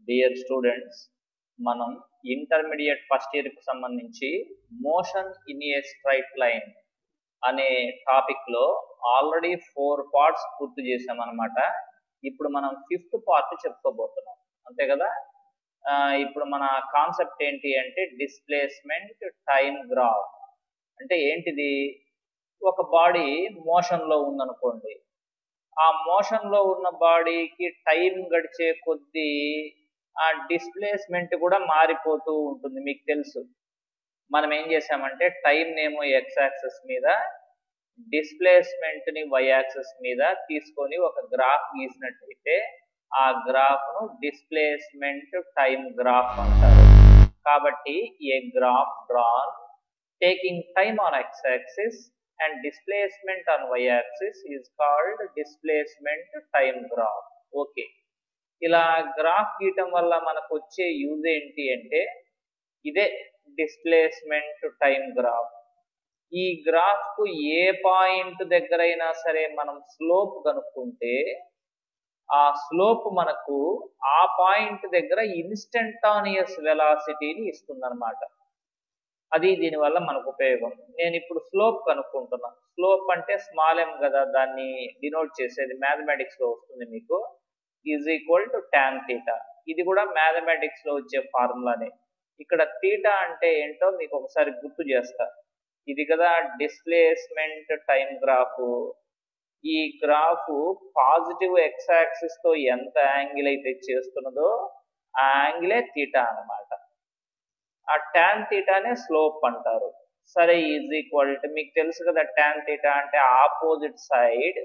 Dear students మనం intermediate first ఇయర్కి సంబంధించి motion in a straight line అనే టాపిక్లో ఆల్రెడీ ఫోర్ పార్ట్స్ పూర్తి చేసామన్నమాట ఇప్పుడు మనం ఫిఫ్త్ పార్ట్ చెప్పుకోబోతున్నాం అంతే కదా ఆ, ఇప్పుడు మన కాన్సెప్ట్ ఏంటి అంటే డిస్ప్లేస్మెంట్ టైం గ్రాఫ్ అంటే ఏంటిది ఒక బాడీ మోషన్లో ఉందనుకోండి ఆ మోషన్లో ఉన్న బాడీకి టైం గడిచే కొద్దీ ఆ డిస్ప్లేస్మెంట్ కూడా మారిపోతూ ఉంటుంది మీకు తెలుసు మనం ఏం చేసామంటే టైం నేమో ఎక్స్ యాక్సెస్ మీద డిస్ప్లేస్మెంట్ ని వై యాక్సెస్ మీద తీసుకొని ఒక గ్రాఫ్ గీసినట్టయితే ఆ గ్రాఫ్ ను డిస్ప్లేస్మెంట్ టైం గ్రాఫ్ అంటారు కాబట్టి a graph drawn taking time on X axis and displacement on Y axis is called displacement time graph okay ఇలా గ్రాఫ్ గీయటం వల్ల మనకు వచ్చే యూజ్ ఏంటి అంటే ఇదే డిస్ప్లేస్మెంట్ టైం గ్రాఫ్ ఈ గ్రాఫ్ కు ఏ పాయింట్ దగ్గరైనా సరే మనం స్లోప్ కనుక్కుంటే ఆ స్లోప్ మనకు ఆ పాయింట్ దగ్గర ఇన్స్టంటానియస్ వెలాసిటీని ఇస్తుందన్నమాట అది దీనివల్ల మనకు ఉపయోగం నేను ఇప్పుడు స్లోప్ కనుక్కుంటున్నా స్లోప్ అంటే స్మాల్ ఎం కదా దాన్ని డినోట్ చేసేది మ్యాథమెటిక్స్ లో వస్తుంది మీకు is equal to tan theta ఇది కూడా మ్యాథమెటిక్స్ లో వచ్చే ఫార్ములానే ఇక్కడ తీటా అంటే ఏంటో మీకు ఒకసారి గుర్తు చేస్తా ఇది కదా డిస్ప్లేస్మెంట్ టైం గ్రాఫ్ ఈ గ్రాఫ్ పాజిటివ్ ఎక్స్ యాక్సిస్ తో ఎంత యాంగిల్ అయితే చేస్తున్నదో ఆ యాంగిలే తీటా అన్నమాట ఆ ట్యాన్ తీటానే స్లోప్ అంటారు సరే ఈజ్ ఈక్వల్ టు మీకు తెలుసు కదా ట్యాన్ తీటా అంటే opposite side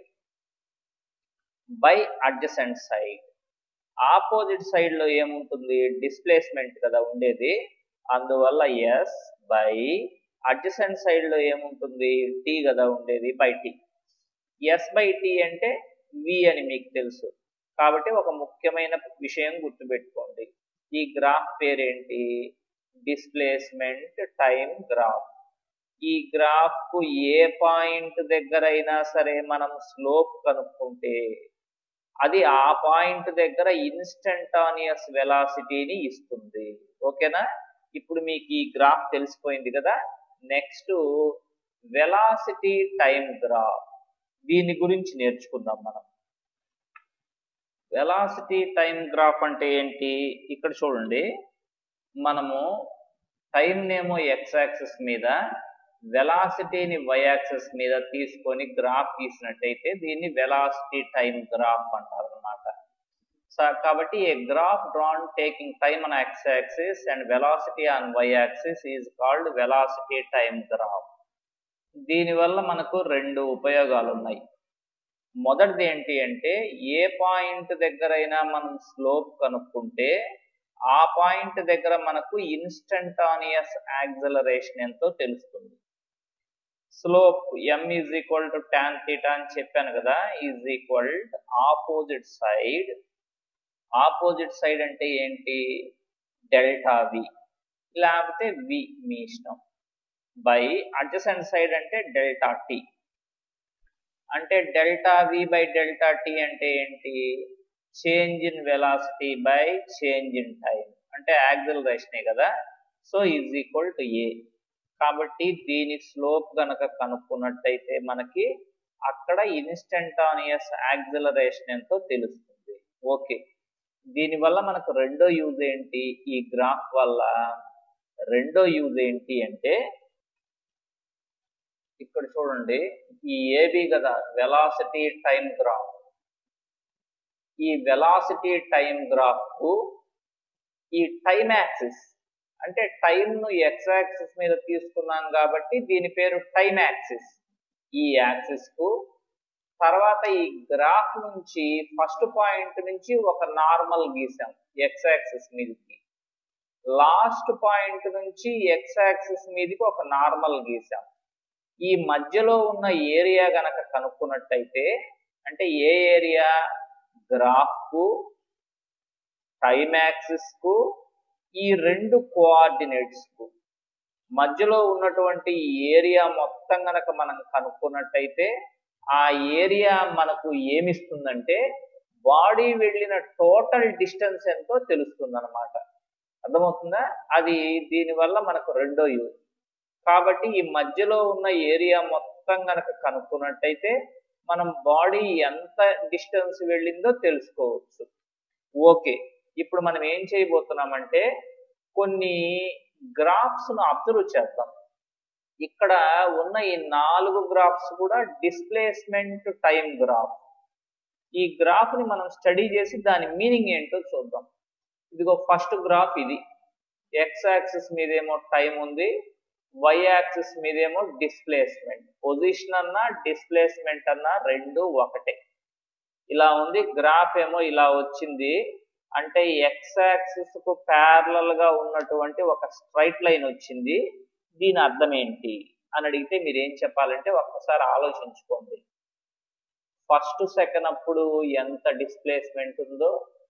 by adjacent side opposite side లో ఏముంటుంది డిస్ప్లేస్మెంట్ కదా ఉండేది అందువల్ల ఎస్ బై అడ్జసెంట్ సైడ్ లో ఏముంటుంది టీ కదా ఉండేది by t s by t అంటే వి అని మీకు తెలుసు కాబట్టి ఒక ముఖ్యమైన విషయం గుర్తుపెట్టుకోండి ఈ గ్రాఫ్ పేరేంటి డిస్ప్లేస్మెంట్ టైం గ్రాఫ్ ఈ గ్రాఫ్ కు ఏ పాయింట్ దగ్గరైనా సరే మనం స్లోప్ కనుక్కుంటే అది ఆ పాయింట్ దగ్గర ఇన్స్టంటానియస్ వెలాసిటీని ఇస్తుంది ఓకేనా ఇప్పుడు మీకు ఈ గ్రాఫ్ తెలిసిపోయింది కదా నెక్స్ట్ వెలాసిటీ టైం గ్రాఫ్ దీని గురించి నేర్చుకుందాం మనం వెలాసిటీ టైం గ్రాఫ్ అంటే ఏంటి ఇక్కడ చూడండి మనము టైం నేమో ఎక్స్ యాక్సిస్ మీద వెలాసిటీని వై యాక్సిస్ మీద తీసుకొని గ్రాఫ్ గీసినట్టయితే దీన్ని వెలాసిటీ టైం గ్రాఫ్ అంటారు అనమాట కాబట్టి a graph drawn taking time on X axis and velocity on Y axis is called velocity time graph దీనివల్ల మనకు రెండు ఉపయోగాలు ఉన్నాయి మొదటిది ఏంటి అంటే ఏ పాయింట్ దగ్గరైనా మనం స్లోప్ కనుక్కుంటే ఆ పాయింట్ దగ్గర మనకు ఇన్స్టంటానియస్ యాక్సలరేషన్ ఎంతో తెలుస్తుంది slope m is equal to tan theta అని చెప్పాను కదా is equal opposite side opposite side అంటే ఏంటి డెల్టా వి లేకపోతే వి మీ ఇష్టం బై అడ్జసెంట్ సైడ్ అంటే డెల్టా టీ అంటే delta v by delta t అంటే ఏంటి change in velocity by change in time అంటే యాక్సిలరేషనే కదా so is equal to a కాబట్టి దీని స్లోప్ గనక కనుక్కున్నట్టయితే మనకి అక్కడ ఇన్స్టంటానియస్ యాక్సిలరేషన్ ఎంతో తెలుస్తుంది ఓకే దీనివల్ల మనకు రెండో యూజ్ ఏంటి ఈ గ్రాఫ్ వల్ల రెండో యూజ్ ఏంటి అంటే ఇక్కడ చూడండి ఈ ఏబి కదా వెలాసిటీ టైం గ్రాఫ్ ఈ వెలాసిటీ టైం గ్రాఫ్ కు ఈ టైం యాక్సిస్ అంటే టైం ను ఎక్స్ యాక్సిస్ మీద తీసుకున్నాం కాబట్టి దీని పేరు టైం యాక్సిస్ ఈ యాక్సిస్ కు తర్వాత ఈ గ్రాఫ్ నుంచి ఫస్ట్ పాయింట్ నుంచి ఒక నార్మల్ గీసాం ఎక్స్ యాక్సిస్ మీదకి లాస్ట్ పాయింట్ నుంచి ఎక్స్ యాక్సిస్ మీదకి ఒక నార్మల్ గీసాం ఈ మధ్యలో ఉన్న ఏరియా గనక కనుక్కున్నట్టయితే అంటే ఏ ఏరియా గ్రాఫ్ కు టైం యాక్సిస్ కు ఈ రెండు కోఆర్డినేట్స్ కు మధ్యలో ఉన్నటువంటి ఏరియా మొత్తం గనక మనం కనుక్కున్నట్టయితే ఆ ఏరియా మనకు ఏమిస్తుందంటే బాడీ వెళ్ళిన టోటల్ డిస్టెన్స్ ఎంతో తెలుస్తుంది అనమాట అర్థమవుతుందా అది దీనివల్ల మనకు రెండో యూజ్ కాబట్టి ఈ మధ్యలో ఉన్న ఏరియా మొత్తం కనుక కనుక్కున్నట్టయితే మనం బాడీ ఎంత డిస్టెన్స్ వెళ్ళిందో తెలుసుకోవచ్చు ఓకే ఇప్పుడు మనం ఏం చేయబోతున్నామంటే కొన్ని గ్రాఫ్స్ ను అబ్జర్వ్ చేద్దాం ఇక్కడ ఉన్న ఈ నాలుగు గ్రాఫ్స్ కూడా డిస్ప్లేస్మెంట్ టైం గ్రాఫ్ ఈ గ్రాఫ్ ని మనం స్టడీ చేసి దాని మీనింగ్ ఏంటో చూద్దాం ఇదిగో ఫస్ట్ గ్రాఫ్ ఇది ఎక్స్ యాక్సిస్ మీదేమో టైం ఉంది వై యాక్సిస్ మీదేమో డిస్ప్లేస్మెంట్ పొజిషన్ అన్నా డిస్ప్లేస్మెంట్ అన్నా రెండు ఒకటే ఇలా ఉంది గ్రాఫ్ ఏమో ఇలా వచ్చింది అంటే ఎక్స్ యాక్సిస్ కు ప్యారలల్ గా ఉన్నటువంటి ఒక స్ట్రైట్ లైన్ వచ్చింది దీని అర్థం ఏంటి అని అడిగితే మీరు ఏం చెప్పాలంటే ఒక్కసారి ఆలోచించుకోండి ఫస్ట్ సెకండ్ అప్పుడు ఎంత డిస్ప్లేస్మెంట్ ఉందో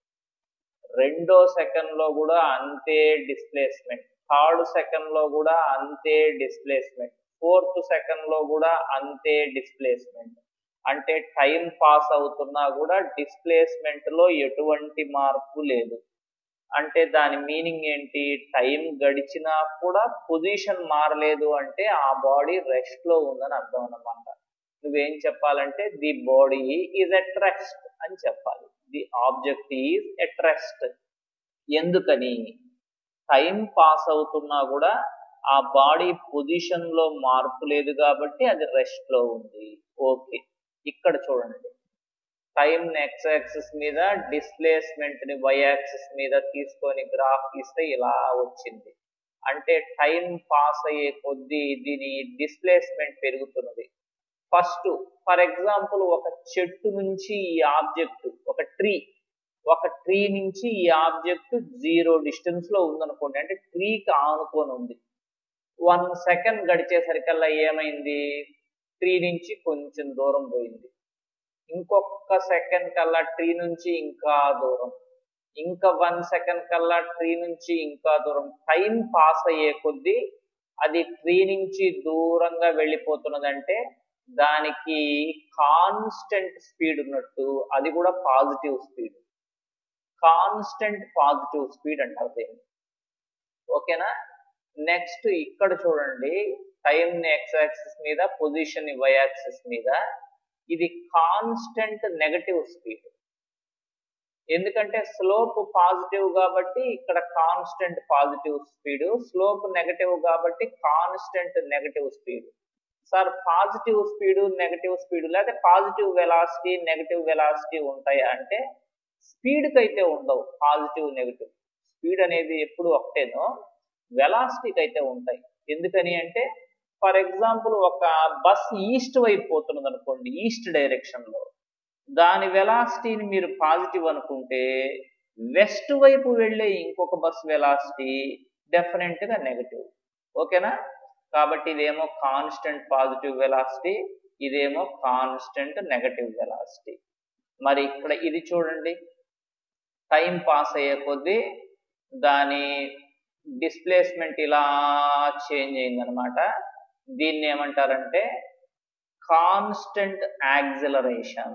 రెండో సెకండ్ లో కూడా అంతే డిస్ప్లేస్మెంట్ థర్డ్ సెకండ్ లో కూడా అంతే డిస్ప్లేస్మెంట్ ఫోర్త్ సెకండ్ లో కూడా అంతే డిస్ప్లేస్మెంట్ అంటే టైం పాస్ అవుతున్నా కూడా డిస్ప్లేస్మెంట్ లో ఎటువంటి మార్పు లేదు అంటే దాని మీనింగ్ ఏంటి టైం గడిచినా కూడా పొజిషన్ మారలేదు అంటే ఆ బాడీ రెస్ట్ లో ఉందని అర్థం అన్నమాట నువ్వేం చెప్పాలంటే the body is at rest అని చెప్పాలి the object is at rest ఎందుకని టైం పాస్ అవుతున్నా కూడా ఆ బాడీ పొజిషన్ లో మార్పు లేదు కాబట్టి అది రెస్ట్ లో ఉంది ఓకే ఇక్కడ చూడండి టైం ఎక్స్ యాక్సిస్ మీద డిస్ప్లేస్మెంట్ ని వై యాక్సిస్ మీద తీసుకొని గ్రాఫ్ తీస్తే ఇలా వచ్చింది అంటే టైం పాస్ అయ్యే కొద్దీ దీని డిస్ప్లేస్మెంట్ పెరుగుతున్నది ఫస్ట్ ఫర్ ఎగ్జాంపుల్ ఒక చెట్టు నుంచి ఈ ఆబ్జెక్ట్ ఒక ట్రీ ఒక ట్రీ నుంచి ఈ ఆబ్జెక్ట్ జీరో డిస్టెన్స్ లో ఉందనుకోండి అంటే ట్రీకి ఆనుకొని ఉంది వన్ సెకండ్ గడిచేసరికల్లా ఏమైంది ట్రీ నుంచి కొంచెం దూరం పోయింది ఇంకొక సెకండ్ కల్లా ట్రీ నుంచి ఇంకా దూరం ఇంకా వన్ సెకండ్ కల్లా ట్రీ నుంచి ఇంకా దూరం టైం పాస్ అయ్యే కొద్దీ అది ట్రీ నుంచి దూరంగా వెళ్ళిపోతున్నదంటే దానికి కాన్స్టెంట్ స్పీడ్ ఉన్నట్టు అది కూడా positive speed constant positive speed అంటారు దీన్ని ఓకేనా నెక్స్ట్ ఇక్కడ చూడండి టైం ఎక్స్ యాక్సిస్ మీద పొజిషన్ వై యాక్సిస్ మీద ఇది కాన్స్టెంట్ నెగటివ్ స్పీడ్ ఎందుకంటే స్లోప్ పాజిటివ్ కాబట్టి ఇక్కడ constant positive speed slope negative కాబట్టి constant negative speed sir positive speed negative speed లేదా పాజిటివ్ వెలాసిటీ నెగటివ్ వెలాసిటీ ఉంటాయి అంటే స్పీడ్కి అయితే ఉండవు పాజిటివ్ నెగటివ్ స్పీడ్ అనేది ఎప్పుడు ఒకటేనో వెలాసిటీకి అయితే ఉంటాయి ఎందుకని అంటే ఫర్ ఎగ్జాంపుల్ ఒక బస్ ఈస్ట్ వైపు పోతున్నది అనుకోండి ఈస్ట్ డైరెక్షన్ లో దాని వెలాసిటీని మీరు పాజిటివ్ అనుకుంటే వెస్ట్ వైపు వెళ్ళే ఇంకొక బస్ వెలాసిటీ డెఫినెట్ గా నెగటివ్ ఓకేనా కాబట్టి ఇదేమో కాన్స్టెంట్ పాజిటివ్ వెలాసిటీ ఇదేమో కాన్స్టెంట్ నెగటివ్ వెలాసిటీ మరి ఇక్కడ ఇది చూడండి టైం పాస్ అయ్యే కొద్దీ దాని డిస్ప్లేస్మెంట్ ఇలా చేంజ్ అయిందనమాట దీన్ని ఏమంటారంటే కాన్స్టెంట్ యాక్సిలరేషన్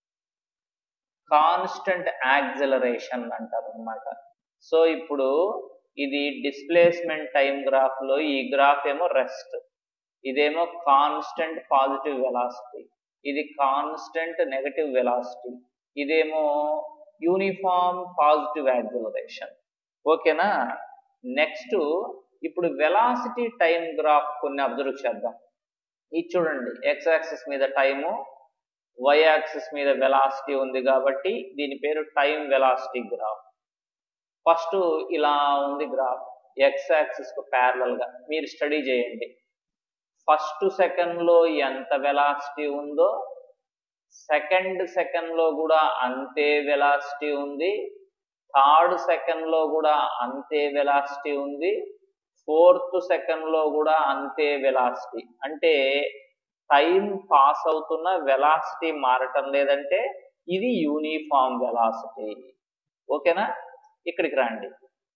కాన్స్టెంట్ యాక్సిలరేషన్ అంటారు అనమాట సో ఇప్పుడు ఇది డిస్ప్లేస్మెంట్ టైం గ్రాఫ్ లో ఈ గ్రాఫ్ ఏమో రెస్ట్ ఇదేమో కాన్స్టెంట్ పాజిటివ్ వెలాసిటీ ఇది కాన్స్టెంట్ నెగటివ్ వెలాసిటీ ఇదేమో యూనిఫామ్ పాజిటివ్ యాక్సిలరేషన్ ఓకేనా నెక్స్ట్ ఇప్పుడు వెలాసిటీ టైం గ్రాఫ్ కొన్ని అబ్జర్వ్ చేద్దాం ఇది చూడండి ఎక్స్ యాక్సిస్ మీద టైము వై యాక్సిస్ మీద వెలాసిటీ ఉంది కాబట్టి దీని పేరు టైం వెలాసిటీ గ్రాఫ్ ఫస్ట్ ఇలా ఉంది గ్రాఫ్ ఎక్స్ యాక్సిస్ కు ప్యారలల్ గా మీరు స్టడీ చేయండి ఫస్ట్ సెకండ్ లో ఎంత వెలాసిటీ ఉందో సెకండ్ సెకండ్ లో కూడా అంతే వెలాసిటీ ఉంది థర్డ్ సెకండ్ లో కూడా అంతే వెలాసిటీ ఉంది ఫోర్త్ సెకండ్ లో కూడా అంతే వెలాసిటీ అంటే టైం పాస్ అవుతున్న వెలాసిటీ మారటం లేదంటే ఇది యూనిఫామ్ వెలాసిటీ ఓకేనా ఇక్కడికి రండి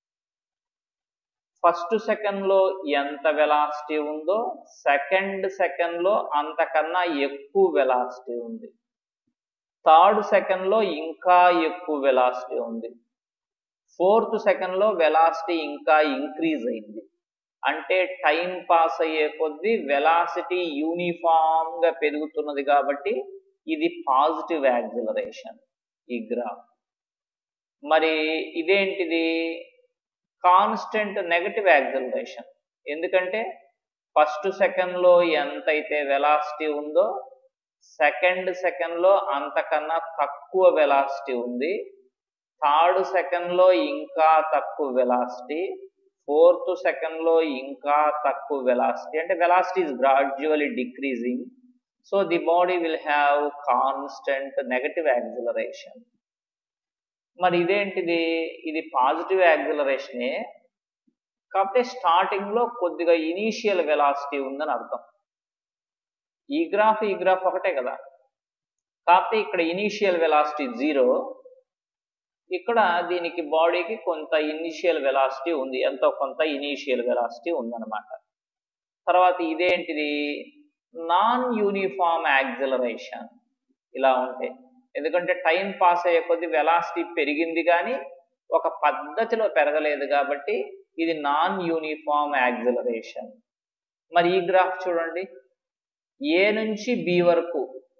ఫస్ట్ సెకండ్ లో ఎంత వెలాసిటీ ఉందో సెకండ్ సెకండ్ లో అంతకన్నా ఎక్కువ వెలాసిటీ ఉంది థర్డ్ సెకండ్లో ఇంకా ఎక్కువ వెలాసిటీ ఉంది ఫోర్త్ సెకండ్లో వెలాసిటీ ఇంకా ఇంక్రీజ్ అయింది అంటే టైం పాస్ అయ్యే కొద్దీ వెలాసిటీ యూనిఫామ్గా పెరుగుతున్నది కాబట్టి ఇది పాజిటివ్ యాక్సిలరేషన్ ఈ గ్రాఫ్ మరి ఇదేంటిది కాన్స్టెంట్ నెగటివ్ యాక్సిలరేషన్ ఎందుకంటే ఫస్ట్ సెకండ్లో ఎంతైతే వెలాసిటీ ఉందో సెకండ్ సెకండ్లో అంతకన్నా తక్కువ వెలాసిటీ ఉంది థర్డ్ సెకండ్లో ఇంకా తక్కువ వెలాసిటీ ఫోర్త్ సెకండ్లో ఇంకా తక్కువ వెలాసిటీ అంటే velocity is gradually decreasing so the body will have constant negative acceleration మరి ఇదేంటిది ఇది పాజిటివ్ యాక్సిలరేషనే కాకపోతే స్టార్టింగ్లో కొద్దిగా ఇనీషియల్ వెలాసిటీ ఉందని అర్థం ఈ గ్రాఫ్ ఈ గ్రాఫ్ ఒకటే కదా కాకపోతే ఇక్కడ ఇనీషియల్ వెలాసిటీ జీరో ఇక్కడ దీనికి బాడీకి కొంత ఇనిషియల్ వెలాసిటీ ఉంది ఎంతో కొంత ఇనీషియల్ వెలాసిటీ ఉందన్నమాట తర్వాత ఇదేంటిది నాన్ యూనిఫామ్ యాక్సిలరేషన్ ఇలా ఉంటే ఎందుకంటే టైం పాస్ అయ్యే కొద్ది వెలాసిటీ పెరిగింది కానీ ఒక పద్ధతిలో పెరగలేదు కాబట్టి ఇది నాన్ యూనిఫామ్ యాక్సిలరేషన్ మరి ఈ గ్రాఫ్ చూడండి ఏ నుంచి బి వరకు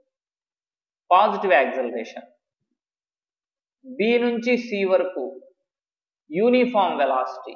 పాజిటివ్ యాక్సిలరేషన్ బి నుంచి సి వరకు యూనిఫామ్ వెలాసిటీ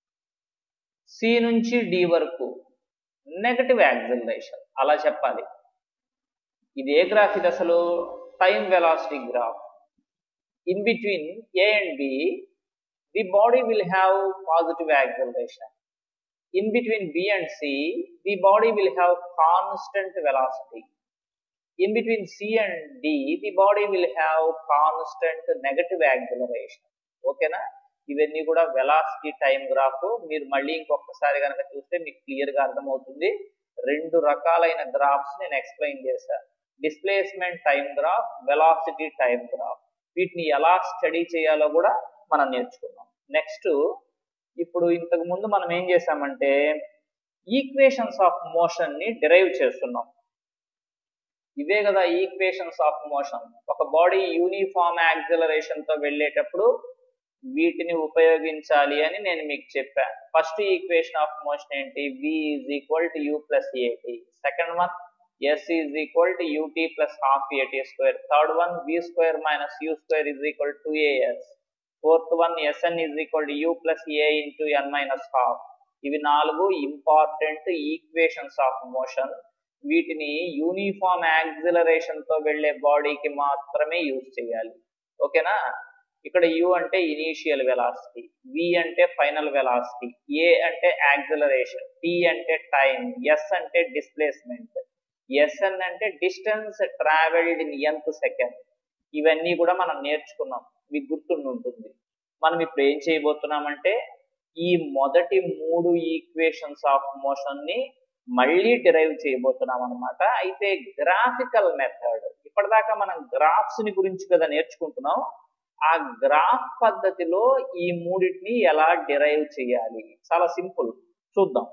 సి నుంచి డి వరకు నెగటివ్ యాక్సిలరేషన్ అలా చెప్పాలి ఇది ఏ గ్రాఫ్ ఇది అసలు time velocity graph in between A and B the body will have positive acceleration in between B and C, the body will have constant velocity. In between C and D, the body will have constant negative acceleration. ఓకేనా ఇవన్నీ కూడా velocity time graph మీరు మళ్ళీ ఇంకొకసారి కనుక చూస్తే మీకు క్లియర్గా అర్థమవుతుంది రెండు రకాలైన గ్రాఫ్స్ నేను ఎక్స్ప్లెయిన్ చేశాను displacement time graph velocity time graph వీటిని ఎలా స్టడీ చేయాలో కూడా మనం నేర్చుకున్నాం నెక్స్ట్ ఇప్పుడు ఇంతకు ముందు మనం ఏం చేసామంటే ఈక్వేషన్స్ ఆఫ్ మోషన్ ని డిరైవ్ చేస్తున్నాం ఇవే కదా ఈక్వేషన్స్ ఆఫ్ మోషన్ ఒక బాడీ యూనిఫామ్ యాక్సిలరేషన్ తో వెళ్ళేటప్పుడు వీటిని ఉపయోగించాలి అని నేను మీకు చెప్పాను ఫస్ట్ ఈక్వేషన్ ఆఫ్ మోషన్ ఏంటి v is equal to U plus AT second one S is equal to UT plus half AT square third one V square minus U square is equal to AS fourth one SN is equal to U plus A into N minus half ఇవి నాలుగు important equations of motion వీటిని uniform acceleration తో వెళ్లే బాడీకి మాత్రమే use చేయాలి ఓకేనా ఇక్కడ యు అంటే ఇనీషియల్ వెలాసిటీ వి అంటే ఫైనల్ వెలాసిటీ ఏ అంటే యాక్సిలరేషన్ టి అంటే టైం ఎస్ అంటే డిస్ప్లేస్మెంట్ ఎస్ఎన్ అంటే distance travelled in nth second ఇవన్నీ కూడా మనం నేర్చుకున్నాం మీకు గుర్తుండి ఉంటుంది మనం ఇప్పుడు ఏం చేయబోతున్నామంటే ఈ మొదటి మూడు ఈక్వేషన్స్ ఆఫ్ మోషన్ ని మళ్ళీ డిరైవ్ చేయబోతున్నాం అనమాట అయితే గ్రాఫికల్ మెథడ్ ఇప్పటిదాకా మనం గ్రాఫ్స్ ని గురించి కదా నేర్చుకుంటున్నాం ఆ గ్రాఫ్ పద్ధతిలో ఈ మూడింటిని ఎలా డిరైవ్ చేయాలి చాలా సింపుల్ చూద్దాం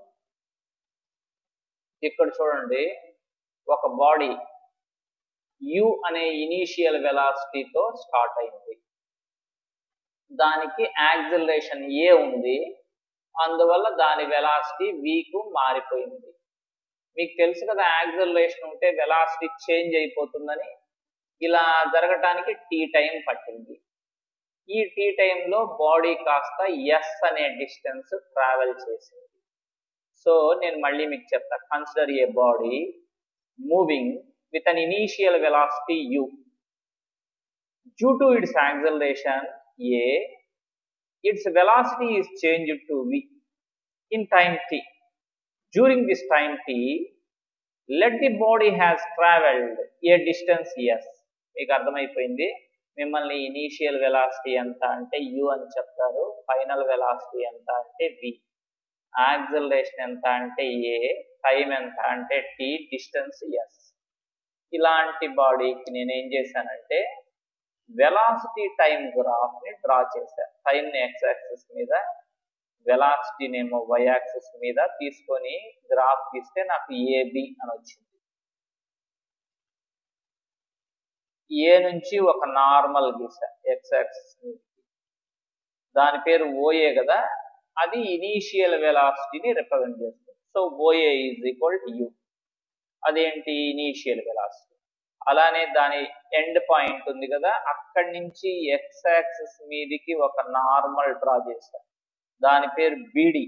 ఇక్కడ చూడండి ఒక బాడీ యు అనే ఇనీషియల్ వెలాసిటీతో స్టార్ట్ అయింది దానికి యాక్సిలరేషన్ ఏ ఉంది అందువల్ల దాని వెలాసిటీ వీకు మారిపోయింది మీకు తెలుసు కదా యాక్సిలరేషన్ ఉంటే వెలాసిటీ చేంజ్ అయిపోతుందని ఇలా జరగటానికి టీ టైం పట్టింది ఈ టీ టైంలో బాడీ కాస్త ఎస్ అనే డిస్టెన్స్ ట్రావెల్ చేసింది సో నేను మళ్ళీ మీకు చెప్తా consider a body moving with an initial velocity u. Due to its acceleration a, its velocity is changed to v in time t. During this time t, let the body has traveled a distance s. మీకు అర్థమైపోయింది మిమ్మల్ని initial velocity ఎంత అంటే you అని చెప్తారు final velocity ఎంత అంటే వి acceleration ఎంత అంటే ఏ టైం ఎంత అంటే టీ డిస్టెన్స్ ఎస్ ఇలాంటి బాడీకి నేను ఏం చేశానంటే వెలాసిటీ టైం గ్రాఫ్ ని డ్రా చేశాను టైం ని ఎక్స్ యాక్సిస్ మీద వెలాసిటీనేమో వై యాక్సిస్ మీద తీసుకొని గ్రాఫ్ తీస్తే నాకు ఏబి అని వచ్చింది ఏ నుంచి ఒక నార్మల్ గీసా ఎక్స్ యాక్సిస్ దాని పేరు ఓఏ కదా అది ఇనీషియల్ వెలాసిటీని రిప్రజెంట్ చేస్తుంది so OA is equal to U అదేంటి ఇనీషియల్ వెలాసిటీ అలానే దాని ఎండ్ పాయింట్ ఉంది కదా అక్కడి నుంచి ఎక్స్ యాక్సిస్ మీదికి ఒక నార్మల్ డ్రా చేశారు దాని పేరు బీడి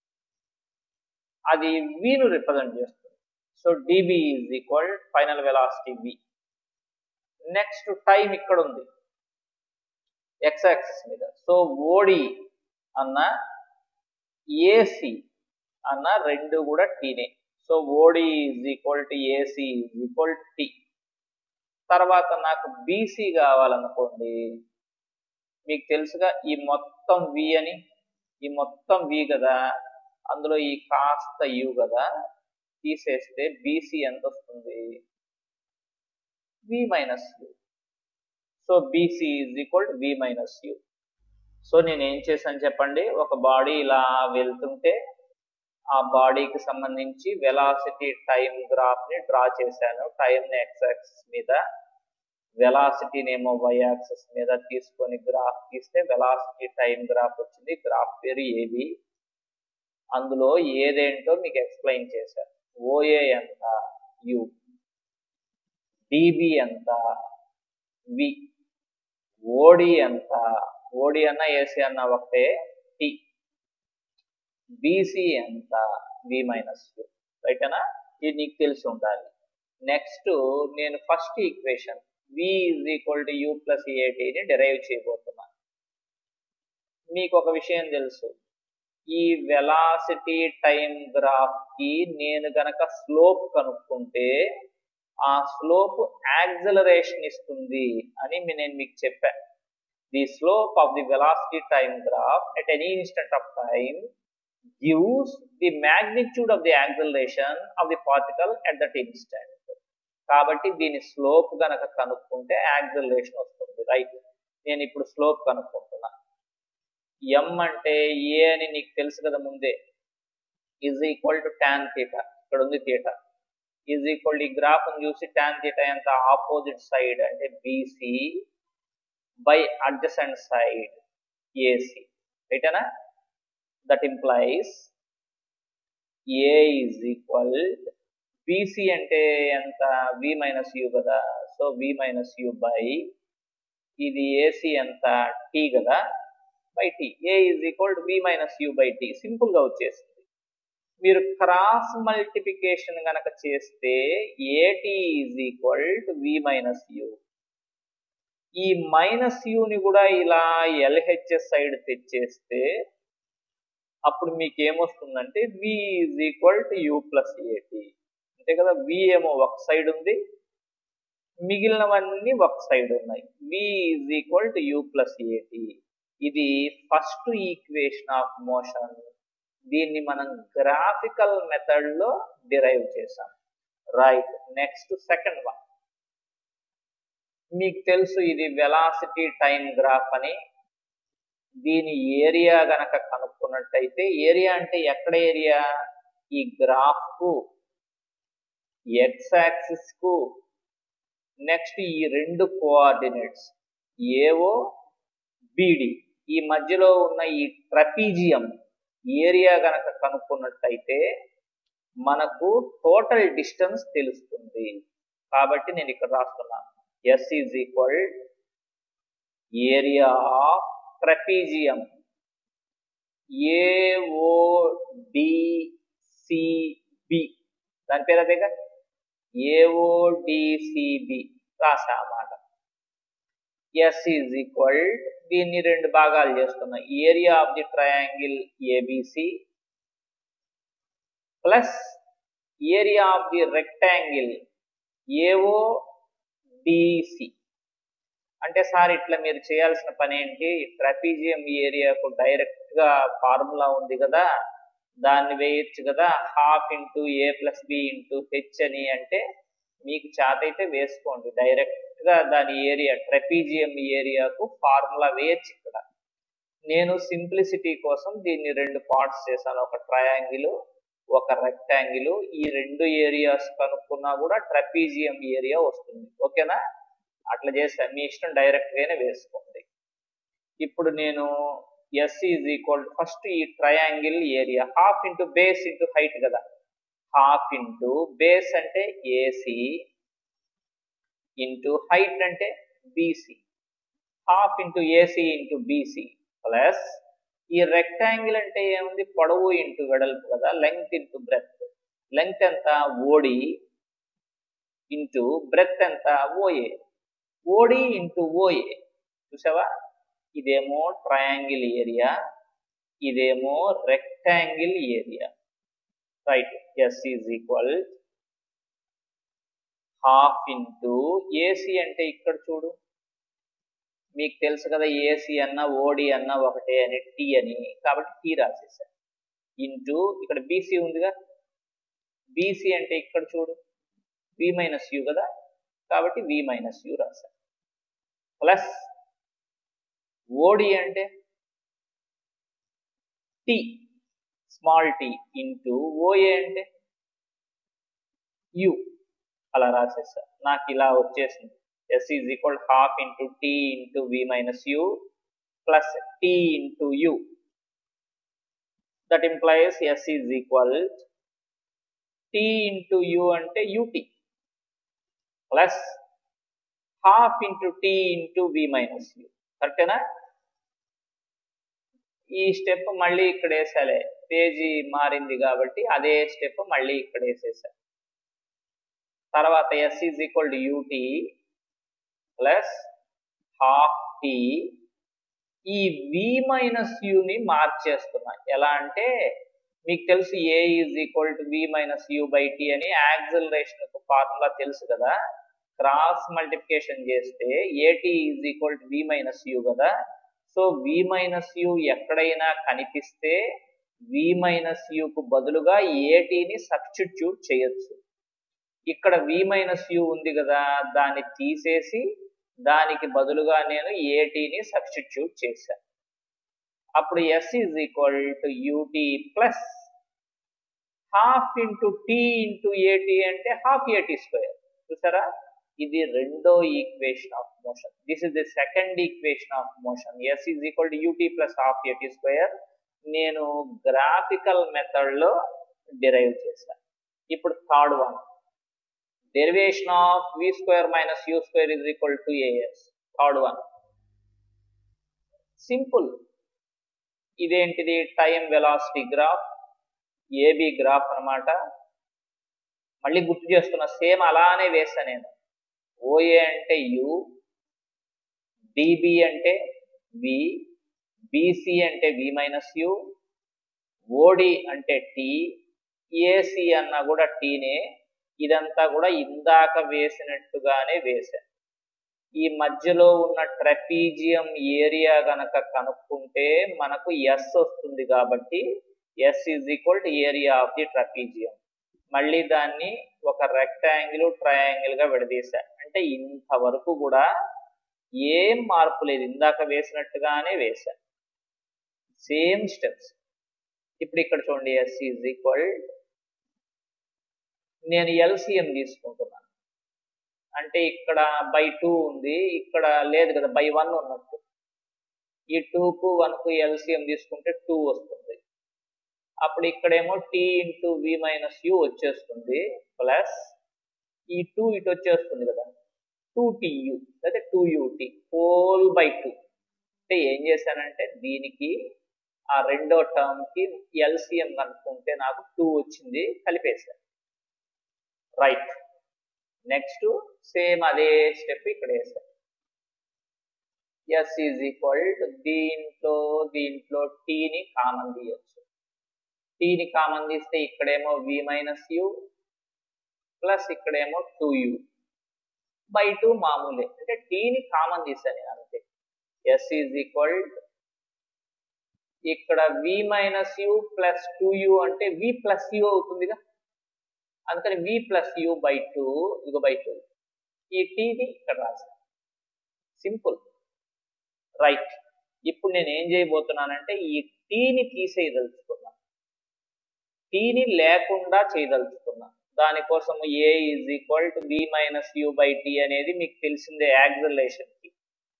అది వీను రిప్రజెంట్ చేస్తుంది so DB is equal final velocity V next time ఇక్కడ ఉంది ఎక్స్ యాక్సిస్ మీద సో ఓడి అన్న ఏసి అన్న రెండు కూడా టీనే so OD is equal to AC is equal to T తర్వాత నాకు బీసీ కావాలనుకోండి మీకు తెలుసుగా ఈ మొత్తం వి అని ఈ మొత్తం వి కదా అందులో ఈ కాస్త యు కదా తీసేస్తే బీసీ ఎంత వస్తుంది V minus U so BC is equal to V minus U so నేను ఏం చేశాను చెప్పండి ఒక బాడీ ఇలా వెళ్తుంటే ఆ బాడీకి సంబంధించి వెలాసిటీ టైం గ్రాఫ్ ని డ్రా చేశాను టైం ని ఎక్స్ యాక్సిస్ మీద వెలాసిటీని ఏమో వై యాక్సిస్ మీద తీసుకొని గ్రాఫ్ తీస్తే వెలాసిటీ టైం గ్రాఫ్ వచ్చింది గ్రాఫ్ పేరు ఏవి అందులో ఏదేంటో మీకు ఎక్స్ప్లెయిన్ చేశాను ఓఏ ఎంత యు డిబి ఎంత వి ఓడి ఎంత ఓడి అన్న ఏసీ అన్న ఒకటే టి బీసీ ఎంత వి మైనస్ యు రైటేనా ఇది నీకు తెలిసి ఉండాలి నెక్స్ట్ నేను first equation V is equal to U plus ఏటీని డెరైవ్ చేయబోతున్నా మీకు ఒక విషయం తెలుసు ఈ వెలాసిటీ టైం గ్రాఫ్ కి నేను గనక స్లోప్ కనుక్కుంటే ఆ స్లోప్ యాక్సలరేషన్ ఇస్తుంది అని నేను మీకు చెప్పాను the slope of the velocity time graph at any instant of time gives the magnitude of the acceleration of the particle at that instant. కాబట్టి దీని స్లోప్ గనక కనుక్కుంటే యాక్సలరేషన్ వస్తుంది రైట్ నేను ఇప్పుడు స్లోప్ కనుక్కుంటున్నా ఎం అంటే ఏ అని నీకు తెలుసు కదా ముందే is equal to tan theta ఇక్కడ ఉంది థీటా ఈజ్ ఈక్వల్ ఈ గ్రాఫ్ చూసి ట్యాన్ థీటా ఎంత ఆపోజిట్ సైడ్ అంటే BC by adjacent side AC రైటేనా that implies a is equal bc అంటే ఎంత v మైనస్ u కదా so v minus u by ఇది ac ఎంత t కదా by t a is equal to v minus u by t simple గా వచ్చేసింది మీరు క్రాస్ మల్టిప్లికేషన్ గనక చేస్తే at is equal to v minus u ఈ మైనస్ ని కూడా ఇలా ఎల్హెచ్ఎస్ సైడ్ తెచ్చేస్తే అప్పుడు మీకు ఏమొస్తుందంటే V is equal to U plus AT అంతే కదా వి ఏమో ఒక సైడ్ ఉంది మిగిలినవన్నీ ఒక సైడ్ ఉన్నాయి V is equal to U plus AT ఇది ఫస్ట్ ఈక్వేషన్ ఆఫ్ మోషన్ దీన్ని మనం గ్రాఫికల్ మెథడ్ లో డిరైవ్ చేసాం రైట్ నెక్స్ట్ సెకండ్ వన్ మీకు తెలుసు ఇది వెలాసిటీ టైం గ్రాఫ్ అని దీని ఏరియా గనక కనుక్కున్నట్టయితే ఏరియా అంటే ఎక్కడ ఏరియా ఈ గ్రాఫ్ కు ఎక్స్ యాక్సిస్ కు నెక్స్ట్ ఈ రెండు కోఆర్డినేట్స్ ఏఓ బిడి ఈ మధ్యలో ఉన్న ఈ ట్రపీజియం ఏరియా గనక కనుక్కున్నట్టయితే మనకు టోటల్ డిస్టెన్స్ తెలుస్తుంది కాబట్టి నేను ఇక్కడ రాస్తున్నాను S is equal area of trapezium AODCB దాని పేరు అదేగా ఏఓడిసిబి రాసా మాట ఎస్ ఈజ్ ఈక్వల్ దీన్ని రెండు భాగాలు చేస్తున్నా area of the triangle ABC plus area of the rectangle AODC అంటే సార్ ఇట్లా మీరు చేయాల్సిన పని ఏంటి ట్రపీజియం ఏరియాకు డైరెక్ట్ గా ఫార్ములా ఉంది కదా దాన్ని వేయొచ్చు కదా half into A plus B into H అని అంటే మీకు చేతైతే వేసుకోండి డైరెక్ట్ గా దాని ఏరియా ట్రపీజియం ఏరియాకు ఫార్ములా వేయచ్చు ఇక్కడ నేను సింప్లిసిటీ కోసం దీన్ని రెండు పార్ట్స్ చేశాను ఒక ట్రయాంగిల్ ఒక రెక్టాంగిల్ ఈ రెండు ఏరియాస్ కనుక్కున్నా కూడా ట్రపీజియం ఏరియా వస్తుంది ఓకేనా అట్లా చేస్తే మీ ఇష్టం డైరెక్ట్ గానే వేసుకోండి ఇప్పుడు నేను ఎస్ ఈజ్ ఈక్వల్ ఫస్ట్ ఈ triangle area half into base into height కదా హాఫ్ ఇంటూ బేస్ అంటే ఏసీ ఇంటూ హైట్ అంటే BC half into AC into BC plus ఈ రెక్టాంగిల్ అంటే ఏముంది పొడవు ఇంటూ వెడల్పు కదా లెంగ్త్ ఇంటూ బ్రెత్ లెంగ్త్ ఎంత ఓడి ఇంటూ బ్రెత్ ఎంత ఓఏ ఓడి ఇంటూ ఓఏ చూసావా ఇదేమో ట్రయాంగిల్ ఏరియా ఇదేమో rectangle area right S is equal half into AC అంటే ఇక్కడ చూడు మీకు తెలుసు కదా ఏసీ అన్న ఓడి అన్న ఒకటే అని టీ అని కాబట్టి టీ రాసేసాను ఇంటూ ఇక్కడ బీసీ ఉందిగా బీసీ అంటే ఇక్కడ చూడు వి మైనస్ యూ కదా కాబట్టి వి మైనస్ యూ రాశాను ప్లస్ ఓడి అంటే T small T into OA అంటే యు అలా రాసేసా నాకు ఇలా వచ్చేసింది S is equal half into T into V minus U plus T into U that implies S is equal T into U అంటే UT plus half into T into V minus you కరెక్టేనా ఈ step మళ్ళీ ఇక్కడ వేసాలే page మారింది కాబట్టి అదే step మళ్ళీ ఇక్కడ వేసేసా తర్వాత S is equal to UT plus half T ఈ వి మైనస్ యూని మార్చేస్తున్నా ఎలా అంటే మీకు తెలుసు A is equal to V minus U by T అని యాక్సిలరేషన్ ఫార్ములా తెలుసు కదా క్రాస్ మల్టిప్లికేషన్ చేస్తే AT is equal to V minus U కదా సో వి మైనస్ యూ ఎక్కడైనా కనిపిస్తే వి మైనస్ యూకు బదులుగా ఏటీని సబ్స్టిట్యూట్ చేయొచ్చు ఇక్కడ వి మైనస్ యూ ఉంది కదా దాన్ని తీసేసి దానికి బదులుగా నేను ఏటీని సబ్స్టిట్యూట్ చేశాను అప్పుడు S is equal to UT plus half into T into AT అంటే హాఫ్ ఏటీ స్క్వేర్ చూసారా ఇది రెండో equation of motion this is the second equation of motion S is equal to UT plus half AT square నేను graphical మెథడ్లో derive చేశాను ఇప్పుడు third one derivation of V square minus U square is equal to AS third one simple ఇదేంటిది time velocity graph AB graph అనమాట మళ్ళీ గుర్తు చేస్తున్నా same అలానే వేసా నేను ఓఏ అంటే యు డిబి అంటే వి బీసీ అంటే వి మైనస్ యు ఓడి అంటే టీ ఏసీ అన్నా కూడా టీనే ఇదంతా కూడా ఇందాక వేసినట్టుగానే వేశాను ఈ మధ్యలో ఉన్న ట్రపీజియం ఏరియా గనక కనుక్కుంటే మనకు ఎస్ వస్తుంది కాబట్టి S is equal to area of the trapezium మళ్ళీ దాన్ని ఒక రెక్టాంగిల్ ట్రయాంగిల్ గా విడదీశా అంటే ఇంతవరకు కూడా ఏం మార్పు లేదు ఇందాక వేసినట్టుగానే వేశా సేమ్ స్టెప్స్ ఇప్పుడు ఇక్కడ చూడండి ఎస్ ఈజ్ ఈక్వల్ నేను ఎల్సిఎం తీసుకుంటున్నాను అంటే ఇక్కడ బై టూ ఉంది ఇక్కడ లేదు కదా బై వన్ ఉన్నట్టు ఈ టూకు వన్కు ఎల్సిఎం తీసుకుంటే టూ వస్తుంది అప్పుడు ఇక్కడేమో T into V minus U వచ్చేస్తుంది ప్లస్ ఈ టూ ఇటు వచ్చేస్తుంది కదా టూ టీయు లేదా two UT whole by two అంటే ఏం చేశానంటే దీనికి ఆ రెండో టర్మ్కి ఎల్సిఎం కనుక్కుంటే నాకు టూ వచ్చింది కలిపేశాను రైట్ నెక్స్ట్ సేమ్ అదే స్టెప్ ఇక్కడ వేసాను ఎస్ ఈజ్ ఈక్వల్ దీంట్లో దీంట్లో టీని కామన్ తీయచ్చు టీని కామన్ తీస్తే ఇక్కడేమో వి మైనస్ యూ ప్లస్ ఇక్కడేమో టూ యూ బై టూ మామూలే అంటే టీని కామన్ తీసాను నేను అంతే ఎస్ ఈజ్ ఈక్వల్ ఇక్కడ V minus U plus two U అంటే వి ప్లస్ యూ అవుతుందిగా అందుకని V plus U by two ఇదిగో బై టూ ఈ టీని ఇక్కడ రాశాను సింపుల్ రైట్ ఇప్పుడు నేను ఏం చేయబోతున్నానంటే ఈ టీని తీసేయదలుచుకున్నాను టీని లేకుండా చేయదలుచుకున్నాను దానికోసం A is equal to B minus U by T అనేది మీకు తెలిసిందే యాక్సలేషన్ కి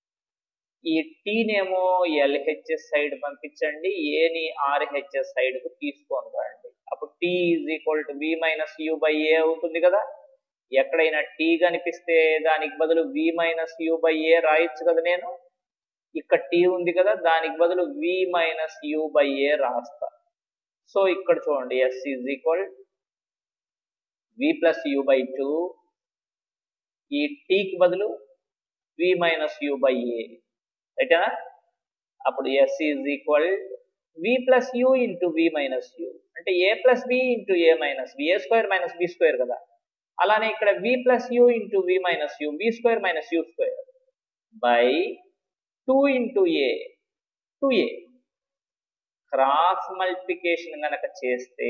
ఈ టీనేమో ఎల్హెచ్ఎస్ సైడ్ పంపించండి ఏని ఆర్హెచ్ఎస్ సైడ్ కు తీసుకొని రండి అప్పుడు T is equal to B minus U by A అవుతుంది కదా ఎక్కడైనా టీ కనిపిస్తే దానికి బదులు V minus U by A రాయొచ్చు కదా నేను ఇక్కడ టీ ఉంది కదా దానికి బదులు V minus U by A రాస్తా సో ఇక్కడ చూడండి S is equal V plus U by two ఈ టీకి బదులు V minus U by A రైటా అప్పుడు S is equal V plus U into V minus you అంటే A plus B into A minus B A square minus B square కదా అలానే ఇక్కడ V plus U into V minus U B square minus U square by two into A two A cross multiplication గనక చేస్తే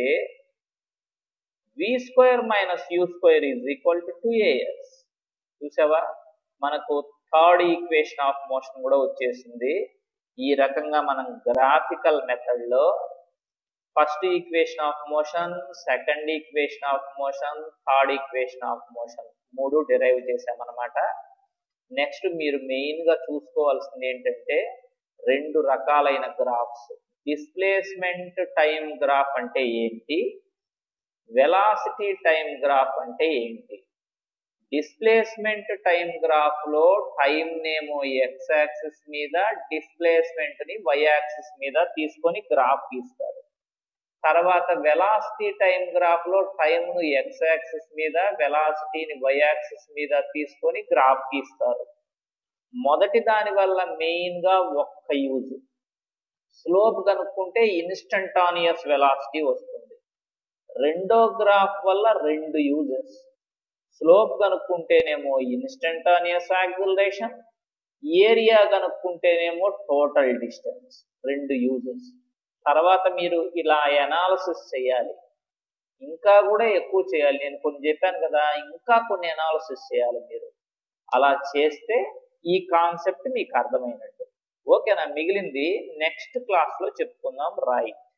V square minus U square is equal to two AS చూసావా మనకు third equation of motion కూడా వచ్చేసింది ఈ రకంగా మనం graphical method లో first equation of motion second equation of motion third equation of motion మూడు డిరైవ్ చేసామన్నమాట నెక్స్ట్ మీరు మెయిన్ గా చూసుకోవాల్సింది ఏంటంటే రెండు రకాలైన గ్రాఫ్స్ డిస్ప్లేస్మెంట్ టైం గ్రాఫ్ అంటే ఏంటి వెలాసిటీ టైం గ్రాఫ్ అంటే ఏంటి డిస్ప్లేస్మెంట్ టైం గ్రాఫ్ లో టైం నేమో ఎక్స్ యాక్సిస్ మీద డిస్ప్లేస్మెంట్ ని వై యాక్సిస్ మీద తీసుకొని గ్రాఫ్ గీస్తారు తర్వాత వెలాసిటీ టైం గ్రాఫ్ లో టైం ను ఎక్స్ యాక్సిస్ మీద వెలాసిటీని వై యాక్సిస్ మీద తీసుకొని గ్రాఫ్ గీస్తారు మొదటి దాని వల్ల మెయిన్ గా ఒక్క యూజ్ స్లోప్ కనుక్కుంటే ఇన్స్టంటానియస్ వెలాసిటీ వస్తుంది రెండో గ్రాఫ్ వల్ల రెండు యూజెస్ స్లోప్ కనుక్కుంటేనేమో ఇన్స్టంటానియస్ యాక్సిలరేషన్ ఏరియా కనుక్కుంటేనేమో టోటల్ డిస్టెన్స్ రెండు యూజెస్ తర్వాత మీరు ఇలా ఎనాలసిస్ చేయాలి ఇంకా కూడా ఎక్కువ చేయాలి నేను కొన్ని చెప్పాను కదా ఇంకా కొన్ని ఎనాలసిస్ చేయాలి మీరు అలా చేస్తే ఈ కాన్సెప్ట్ మీకు అర్థమైనట్టు ఓకేనా మిగిలింది నెక్స్ట్ క్లాస్లో చెప్పుకుందాం రైట్